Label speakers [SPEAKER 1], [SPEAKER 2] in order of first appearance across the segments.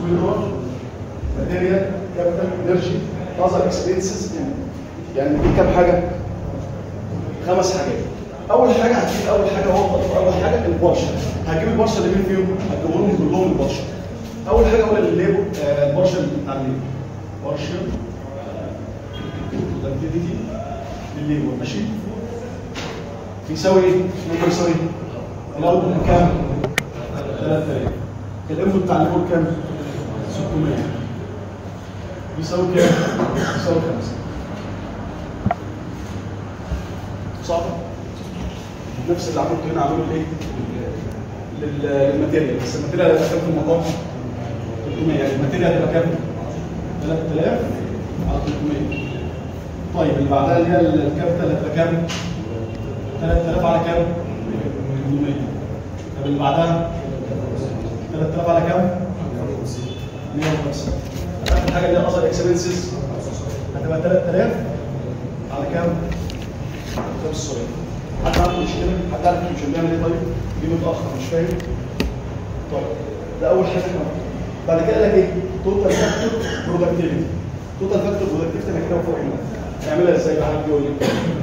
[SPEAKER 1] fuel ماتيريال كابيتال انرجي اذر اكسبنسز يعني دي كام حاجه؟ خمس حاجات اول حاجه هتجيب اول حاجه هو اول حاجه البرشا هتجيب البرشا اللي مين فيهم؟ هتجيبهم كلهم البرشا اول حاجه اقول الليبل آه، البرشا بتاع الليبل برشا الاكتيفيتي للليبل ماشي بيساوي ايه؟ ممكن يساوي ايه؟ الاوتبوت كام؟ 3000 الانبوت بتاع الليبل كام؟ 600 بيساوي كام؟ بيساوي 5 صعب نفس اللي عملته هنا عملوا لايه؟ لل- للماتيريال بس الماتيريال هتبقى كام في المقام؟ 300 يعني الماتيريال هتبقى كام؟ 3000 على 300 طيب اللي بعدها اللي هي الكابيتال هتبقى كام؟ 3000 على كام؟ 800 طب اللي بعدها 3000 على كام؟ 150 اخر حاجه اللي هي اصل اكسبنسز هتبقى 3000 على كام؟ 75 حد عنده مشكله؟ حد عارف مش بيعمل ايه طيب؟ جه متاخر مش فاهم؟ طيب ده اول حاجه احنا بعد كده قال لك ايه؟ توتال فاكتور برودكتيفيتي توتال فاكتور برودكتيفيتي انا كده فوق هنا نعملها ازاي بقى حد يقول لي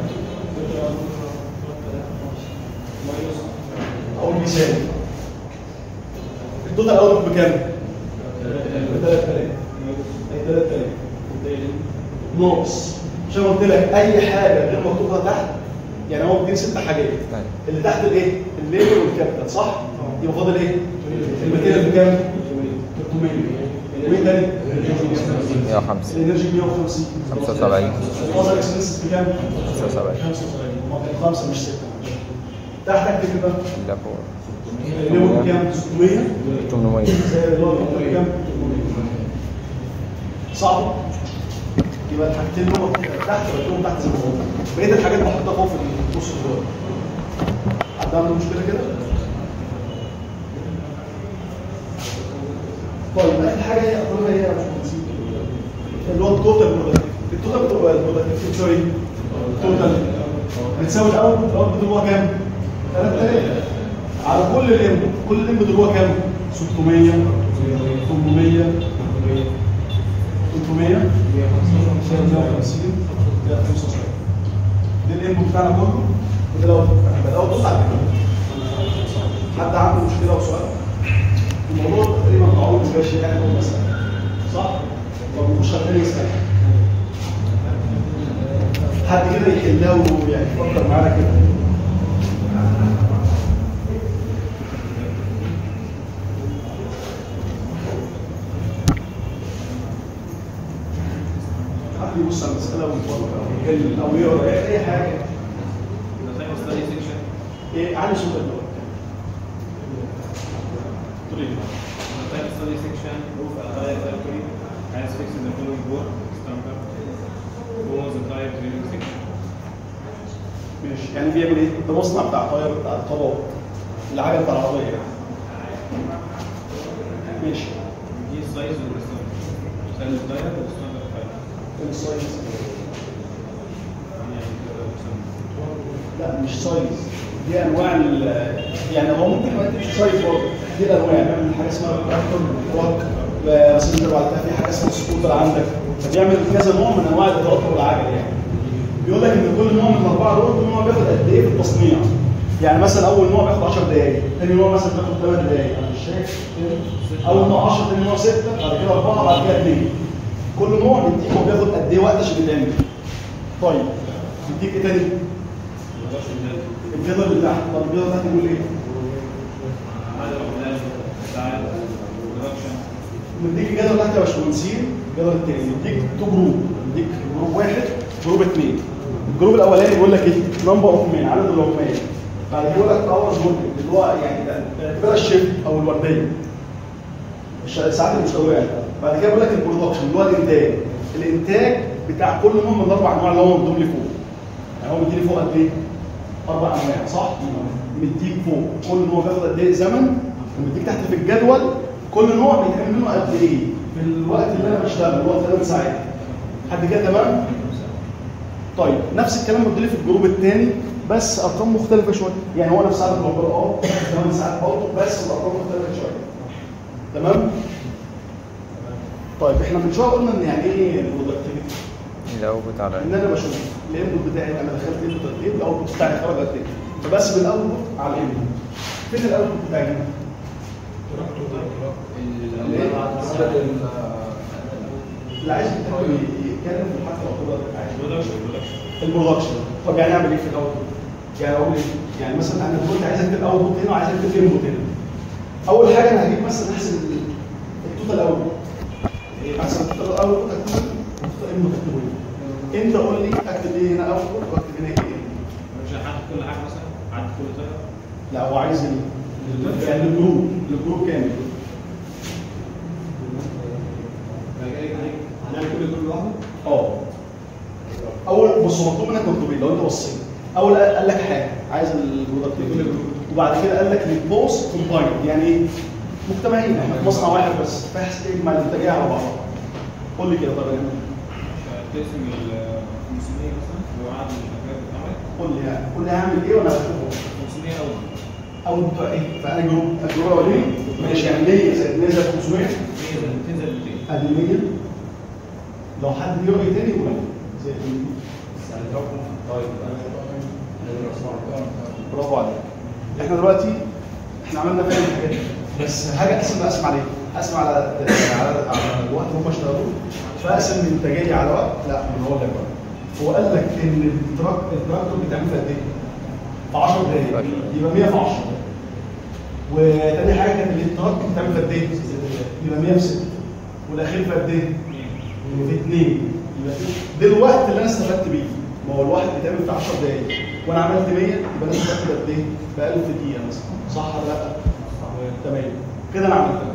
[SPEAKER 1] اقول مثال التوتال اوت بكام؟ ب 3000 اي 3000 ناقص عشان قلت لك اي حاجه غير مكتوبه تحت يعني هو مديني ست حاجات اللي تحت الايه؟ الليبل والكابيتال صح؟ يبقى فاضل ايه؟ الماتيريال بكام؟ 300 وايه تاني؟
[SPEAKER 2] 150
[SPEAKER 1] الانرجي 150
[SPEAKER 2] 75
[SPEAKER 1] الوزن اكسبنسز بكام؟
[SPEAKER 2] 75
[SPEAKER 1] 75 خمسه مش سته تحت اكتب كده
[SPEAKER 2] لا فوق
[SPEAKER 1] الليبل بكام؟ 600
[SPEAKER 2] 800
[SPEAKER 1] زي اللي هو بيقول كام؟ صعب يبقى الحاجتين دول تحت بحطهم تحت زي ما هو بقيه الحاجات بحطها فوق في النص الدور حد عنده مشكله كده؟ طيب اخر حاجه هي اقولها هي اللي هو التوتال برودكتيف التوتال برودكتيف سوري التوتال بتساوي الاول الاول اللي هو كام؟ 3000 على كل الانبوت كل الانبوت اللي هو كام 600 800 300 150 175 ده الانبوت بتاعنا كله وده الاوت يبقى الاوت على كده حد عنده مشكله او سؤال الموضوع تقريبا معروف بالنسبه للشيء يعني هو مثلا صح؟ لو مش شغال يسال حد كده يحلها ويعني يفكر معانا كده حد يبص على المسألة ويفكر أو يحل أو يقرأ أي أي حاجة إيه علي صوتك دلوقتي تقول إيه؟ ماشي يعني بيعمل إيه؟ ده مصنع بتاع طاير بتاع الطبق العجل بتاع العربية يعني ماشي إيه السايز لا مش سايز دي انواع ال- يعني هو ممكن ما مش سايز برضه دي الانواع بيعمل حاجه اسمها تراكتور تراك مثلا انت بعد كده في حاجه اسمها سكوتر عندك فبيعمل كذا نوع من انواع الادوات والعجل يعني بيقول لك ان كل نوع من الاربعه دول كل نوع بياخد قد ايه في التصنيع يعني مثلا اول نوع بياخد 10 دقائق ثاني نوع مثلا بياخد 8 دقائق انا مش شايف اول نوع 10 ثاني نوع 6 بعد كده 4 بعد كده 2 كل نوع بيديك هو بياخد قد ايه وقت عشان يتعمل طيب بيديك ايه تاني؟ الجدول اللي تحت طب الجدول اللي تحت بيقول ايه؟ مديك الجدول تحت يا باشمهندسين الجدول التاني مديك تو جروب مديك جروب واحد جروب اثنين الجروب الاولاني بيقول لك ايه؟ نمبر اوف مان عدد العمال بعد كده يقول لك اورز مورنينج اللي هو يعني ده باعتبار الشيفت او الورديه الش- الساعات المستويه بعد كده بيقول لك البرودكشن اللي هو الانتاج الانتاج بتاع كل نوع من الاربع انواع اللي هو مكتوب لي فوق يعني هو مديني فوق قد ايه؟ اربع انواع صح؟ مديك فوق كل نوع بياخد قد ايه زمن ومديك تحت في الجدول كل نوع بيتعمل منه قد ايه في الوقت اللي انا بشتغل اللي هو ثلاث ساعات حد كده تمام؟ طيب نفس الكلام قلت لي في الجروب الثاني بس ارقام مختلفه شويه يعني هو نفس عدد العملاء اه 8 ساعات برضه بس الارقام مختلفه شويه تمام؟ طيب احنا من شويه قلنا ان يعني ايه البرودكتيفيتي
[SPEAKER 2] الاوتبوت على
[SPEAKER 1] ان انا بشوف الانبوت بتاعي انا دخلت انبوت قد ايه والاوتبوت بتاعي خرج قد ايه فبقسم الاوتبوت على الانبوت فين الاوتبوت بتاعي هنا؟ اللي عايز يتكلم يتكلم في الحاجه الأخيرة البرودكشن طب يعني اعمل ايه في الاوتبوت؟ يعني اقول ايه؟ يعني مثلا انا دلوقتي عايز اكتب اوتبوت هنا وعايز اكتب انبوت هنا اول حاجه انا هجيب مثلا احسب ال- التوتال اوتبوت احسب التوتال اوتبوت اكتب التوتال انبوت اكتبه هنا انت قول لي اكتب ايه هنا اوتبوت واكتب هنا ايه
[SPEAKER 3] مش هحط كل حاجه مثلا عدد كل طريقه
[SPEAKER 1] لا هو عايز ايه؟ يعني الجروب الجروب كامل
[SPEAKER 3] هنعمل كل دول لوحده
[SPEAKER 1] اه اول بص هو مطلوب منك مكتوبين لو انت بصيت اول قال قال لك حاجه عايز البرودكتيفيتي وبعد كده قال لك البوست كومباين يعني ايه؟ مجتمعين احنا في مصنع واحد بس فهتجمع الانتاجيه على بعض قول لي كده طب يعني
[SPEAKER 3] تقسم ال 500 مثلا لو عدد الحاجات بتتعمل
[SPEAKER 1] قول لي يعني قول لي هعمل ايه وانا هشوفه
[SPEAKER 3] 500 اول
[SPEAKER 1] اول بتوع ايه؟ فانا جروب الجروب الاولاني ماشي يعني 100 زائد 100 زائد 500
[SPEAKER 3] 100 تنزل 200
[SPEAKER 1] ادي 100 لو حد ليه راي تاني يقول زائد 100 برافو عليك احنا دلوقتي احنا عملنا فعلا الحاجات دي بس حاجه اقسم اقسم عليه اقسم على على, على الوقت اللي هم اشتغلوه فاقسم الانتاجيه على وقت لا ما هقول لك بقى هو قال لك ان التراك التراكتور بيتعمل في قد ايه؟ في 10 دقايق يبقى 100 في 10 وتاني حاجه كان التراك بيتعمل في قد ايه؟ يبقى 100 في 6 والاخير في قد ايه؟ في 2 يبقى ده الوقت اللي انا استفدت بيه ما هو الواحد بيتعمل في 10 دقايق وانا عملت 100 يبقى انا استفدت قد ايه؟ ب 1000 دقيقه مثلا صح ولا لا؟ تمام كده انا عملتها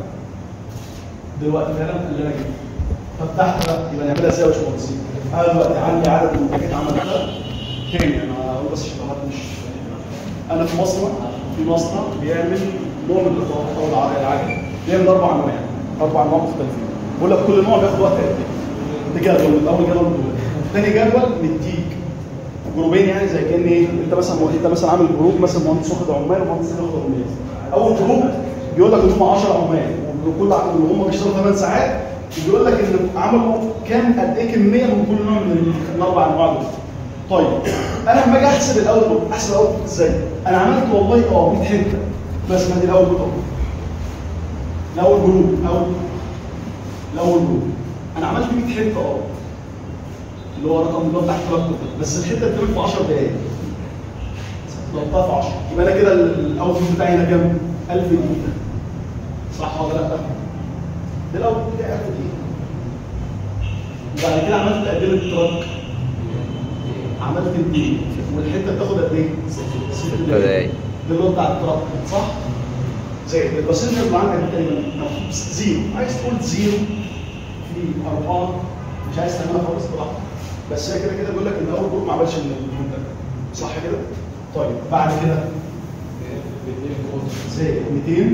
[SPEAKER 1] دلوقتي فعلا اللي انا جبته طب تحت بقى يبقى نعملها ازاي يا باشمهندسين؟ انا دلوقتي عندي عدد منتجات عملتها تاني انا هقول بس عشان الواحد مش انا في مصنع في مصنع بيعمل نوع من القطاعات او الع- العجل بيعمل اربع انواع اربع انواع مختلفين بقول لك كل نوع بياخد وقت قد ايه؟ ده جدول اول جدول دول تاني جدول مديك جروبين يعني زي كان ايه انت مثلا انت مثلا عامل جروب مثلا مهندس واخد عمال ومهندس ثاني واخد عمال اول جروب بيقول لك ان هم 10 عمال وكل ع- وهم بيشتغلوا 8 ساعات وبيقول لك ان عملوا كام قد ايه كميه من كل نوع من الاربع انواع دول طيب انا لما اجي احسب الاوتبوت احسب الاوتبوت ازاي؟ انا عملت والله اه 100 حته بس ما دي الاوتبوت اهو الاول جروب اول الاول جروب انا عملت 100 حته اه اللي هو رقم اللي هو بتاع التراكتور ده. بس الحته بتعمل في 10 دقائق ضربتها في 10 يبقى انا كده الاوتبوت بتاعي هنا كام؟ 1000 دقيقه صح ولا لا؟ ده الاوتبوت بتاعي 1000 دقيقه وبعد كده عملت تقدير التراك عملت الدقيقه والحته بتاخد قد ايه؟ ست
[SPEAKER 2] دقايق.
[SPEAKER 1] ده اللي هو بتاع التراك صح؟ زي الباسنجر اللي عندك تقريبا مكتوب زيرو عايز تقول زيرو في أربعة مش عايز تعملها خالص براحتك بس هي كده كده بيقول لك ان اول جروب ما عملش المنتج صح كده؟ طيب بعد كده زائد 200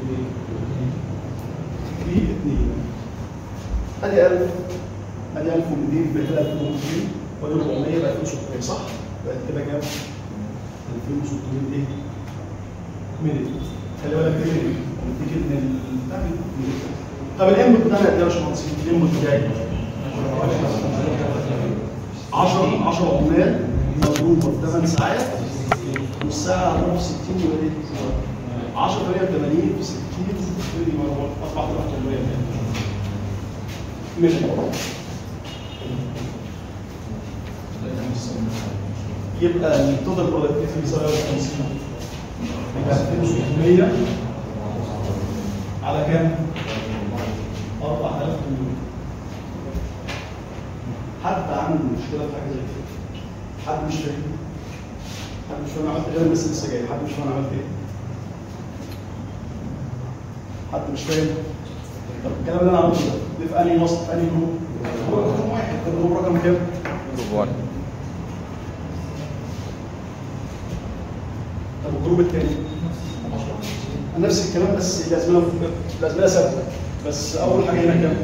[SPEAKER 1] في 2 ادي 1000 ادي 1200 يبقى كده 1200 وادي 400 يبقى 2600 صح؟ بقت كده كام؟ 2600 ايه؟ مينيت خلي بالك دي مينيت نديك ان بتاع مينيت طب الانبوت بتاعنا قد ايه يا باشمهندس؟ الانبوت بتاعي 10 10 عمال مضروبه في 8 ساعات والساعه هتروح في 60 يبقى ايه؟ 10 88 في 60 تدي مرة 4800 ماشي يبقى التوتال برودكتيفيتي بيساوي 50 يبقى 2600 على كام؟ 4800 حد عنده مشكله في حاجه زي كده حد مش فاهم حد مش فاهم عملت غير الناس لسه جاي حد مش فاهم عملت ايه حد مش فاهم طب الكلام اللي انا عملته ده ده في انهي وسط في انهي جروب؟ هو رقم واحد الجروب رقم كام؟
[SPEAKER 2] جروب 1
[SPEAKER 1] طب الجروب الثاني نفس الكلام بس الازمنه الازمنه ثابته بس اول حاجه هنا كام؟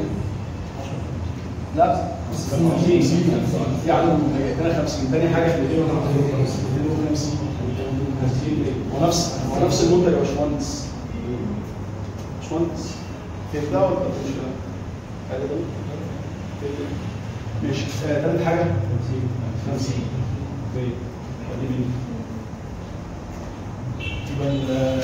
[SPEAKER 1] لا في عدد منتجات هنا 50 ثاني حاجه في 250 ونفس ونفس المنتج يا باشمهندس باشمهندس فهمتها ولا مش فاهم؟ حاجه تانية؟ ماشي آه، تالت حاجه 50 50 طيب ودي مين؟ يبقى ال-